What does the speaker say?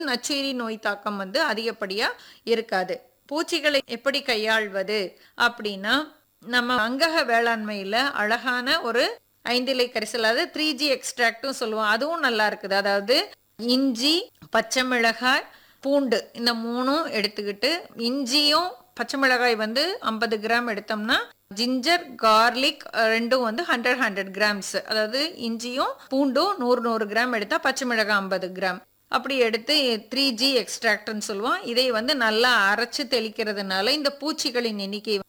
நச்சுயிரி நோய் தாக்கம் வந்து அதிகப்படியா இருக்காது பூச்சிகளை எப்படி கையாள்வது அப்படின்னா நம்ம அங்கக வேளாண்மையில அழகான ஒரு ஐந்திலை கரிசல் அதாவது த்ரீ ஜி எக்ஸ்ட்ராக்டும் சொல்லுவோம் அதுவும் நல்லா இருக்குது அதாவது இஞ்சி பச்சை மிளகாய் பூண்டு இந்த மூணும் எடுத்துக்கிட்டு இஞ்சியும் பச்சை மிளகாய் வந்து ஐம்பது கிராம் எடுத்தோம்னா ஜிஞ்சர் கார்லிக் ரெண்டும் வந்து ஹண்ட்ரட் ஹண்ட்ரட் கிராம்ஸ் அதாவது இஞ்சியும் பூண்டும் நூறு நூறு கிராம் எடுத்தா பச்சை மிளகாய் ஐம்பது கிராம் அப்படி எடுத்து த்ரீ ஜி எக்ஸ்ட்ராக்ட்னு சொல்லுவோம் இதை வந்து நல்லா அரைச்சு தெளிக்கிறதுனால இந்த பூச்சிகளின் எண்ணிக்கை